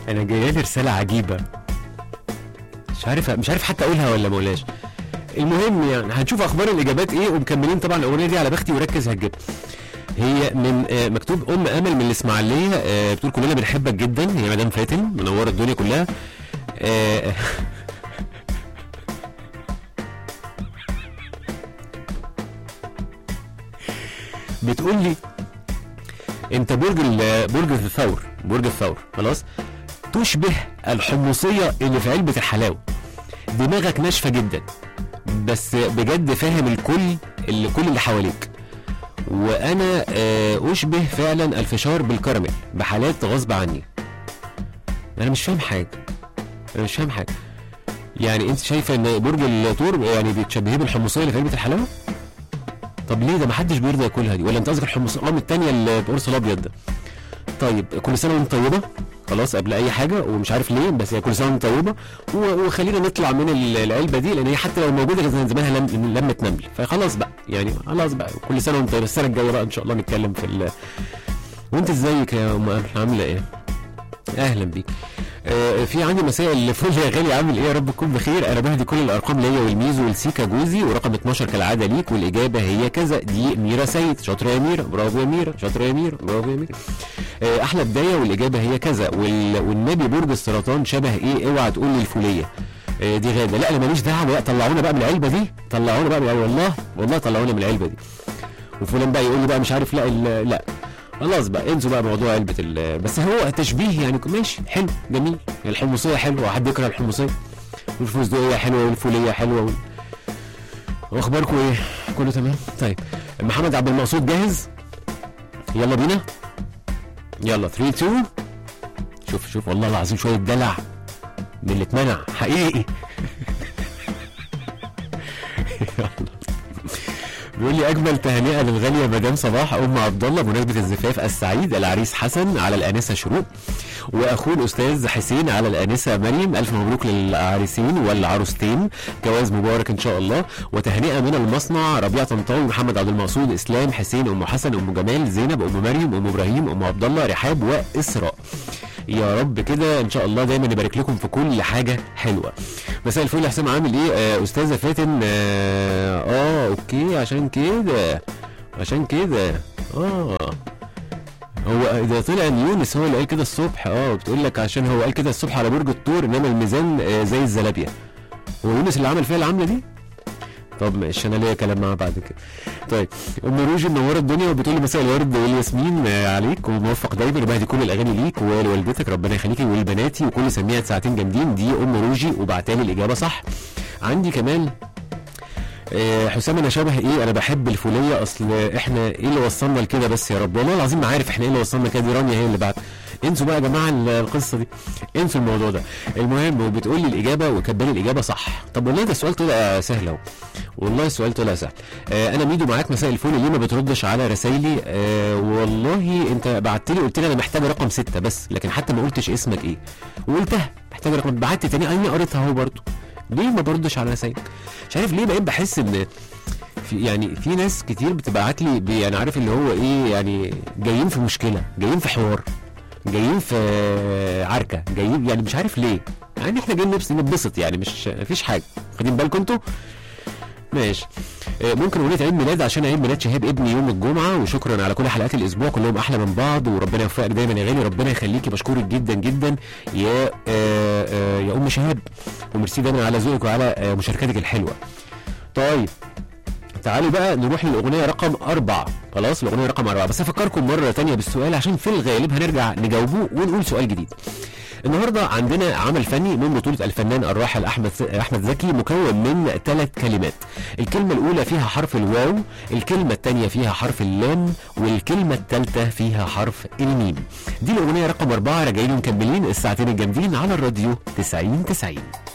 انا جايه لي رساله عجيبه مش عارف مش عارف حتى اقولها ولا ما اقولهاش المهم يعني هنشوف اخبار الاجابات ايه ومكملين طبعا الاغنيه دي على بختي وركز هتجيبها هي من آه، مكتوب ام امل من الاسماعيليه آه، بتقول كلنا بنحبك جدا هي مدام فاتن منوره الدنيا كلها آه، بتقول لي انت برج ال- برج الثور برج الثور خلاص تشبه الحمصيه اللي في علبه الحلاوه دماغك ناشفه جدا بس بجد فاهم الكل اللي كل اللي حواليك وانا آه، اشبه فعلا الفشار بالكراميل بحالات غصب عني انا مش فاهم حاجه انا مش فاهم حاجه يعني انت شايفه ان برج الثور يعني بتشبهيه بالحمصيه اللي في علبه الحلاوه طب ليه ده ما حدش بيرضى ياكلها دي ولا انت قصدك الحمص اه الثانيه اللي بقرص الابيض ده طيب كل سنه وانت طيبه خلاص قبل اي حاجه ومش عارف ليه بس هي كل سنه وانت طيبه و- وخلينا نطلع من ال- العلبه دي لان هي حتى لو موجوده كان زمانها لم لمت نمل فخلاص بقى يعني خلاص بقى كل سنه وانت طيبه السنه الجايه بقى ان شاء الله نتكلم في ال... وانت ازيك يا ام امل عامله ايه؟ اهلا بيك آه، في عندي مسائل الفل يا غالي عامل ايه يا رب تكون بخير انا بهدي كل الارقام ليا والميزو والسيكا جوزي ورقم 12 كالعاده ليك والاجابه هي كذا دي ميرا سيد شاطره يا ميرا برافو يا ميرا شاطره يا ميرا برافو يا ميرا آه، احلى بدايه والاجابه هي كذا وال... والنبي برج السرطان شبه ايه اوعى تقول لي الفوليه آه، دي غاده لا انا ماليش دعوه لا طلعونا بقى من العلبه دي طلعونا بقى من والله والله طلعونا من العلبه دي وفلان بقى يقول لي بقى مش عارف لا ال- لا خلاص بقى انسوا بقى موضوع علبه ال بس هو تشبيه يعني ماشي حلو جميل الحمصيه حلوه حد يكره الحمصيه والفستقيه حلوه والفوليه حلوه وال... واخباركم ايه؟ كله تمام؟ طيب محمد عبد المقصود جاهز؟ يلا بينا يلا 3 2 شوف شوف والله العظيم شويه دلع من اللي اتمنع حقيقي يلا بيقول لي اجمل تهنئه للغاليه مدام صباح ام عبد الله بمناسبه الزفاف السعيد العريس حسن على الانسه شروق واخوه الاستاذ حسين على الانسه مريم الف مبروك للعريسين والعروستين جواز مبارك ان شاء الله وتهنئه من المصنع ربيع طنطاوي محمد عبد المقصود اسلام حسين ام حسن ام جمال زينب ام مريم ام ابراهيم ام عبد الله رحاب واسراء يا رب كده ان شاء الله دايما نبارك لكم في كل حاجه حلوه مساء الفل يا حسام عامل ايه آه استاذه فاتن اه, آه اوكي عشان كده عشان كده اه هو ده طلع ان يونس هو اللي قال كده الصبح اه بتقول لك عشان هو قال كده الصبح على برج الثور انما الميزان آه زي الزلابيه هو يونس اللي عمل فيها العمله دي طب ماشي انا ليا كلام معاه بعد كده طيب ام روجي منوره الدنيا وبتقول لي مساء الورد والياسمين آه، عليك وموفق دايما وبهدي كل الاغاني ليك ولوالدتك ربنا يخليكي ولبناتي وكل سميع ساعتين جامدين دي ام روجي وبعتالي الاجابه صح عندي كمان آه، حسام انا شبه ايه انا بحب الفوليه اصل احنا ايه اللي وصلنا لكده بس يا رب والله العظيم ما عارف احنا ايه اللي وصلنا كده دي رانيا هي اللي بعت انسوا بقى يا جماعه ال- القصه دي انسوا الموضوع ده المهم وبتقول لي الاجابه وكاتبه لي الاجابه صح طب والله ده السؤال طلع سهل اهو والله السؤال طلع سهل آه انا ميدو معاك مساء الفل ليه ما بتردش على رسايلي آه والله انت بعت لي قلت لي انا محتاج رقم ستة بس لكن حتى ما قلتش اسمك ايه وقلتها محتاج رقم بعت تاني انا قريتها اهو برضه ليه ما بردش على رسايلك مش عارف ليه بقيت بحس ان في يعني في ناس كتير بتبعت لي بي- يعني عارف اللي هو ايه يعني جايين في مشكله جايين في حوار جايين في عركه جايين يعني مش عارف ليه يعني احنا جايين نبس- نتبسط يعني مش مفيش حاجه واخدين بالكم انتوا ماشي آه، ممكن اغنيه عيد ميلاد عشان عيد ميلاد شهاب ابني يوم الجمعه وشكرا على كل حلقات الاسبوع كلهم احلى من بعض وربنا يوفقك دايما يا غالي ربنا يخليكي بشكرك جدا جدا يا آه، آه، يا ام شهاب وميرسي دايما على ذوقك وعلى آه، مشاركتك الحلوه طيب تعالوا بقى نروح للاغنيه رقم أربعة خلاص الاغنيه رقم أربعة بس افكركم مره تانية بالسؤال عشان في الغالب هنرجع نجاوبه ونقول سؤال جديد النهارده عندنا عمل فني من بطوله الفنان الراحل احمد احمد زكي مكون من ثلاث كلمات الكلمه الاولى فيها حرف الواو الكلمه الثانيه فيها حرف اللام والكلمه الثالثه فيها حرف الميم دي الاغنيه رقم أربعة راجعين ومكملين الساعتين الجامدين على الراديو 90 90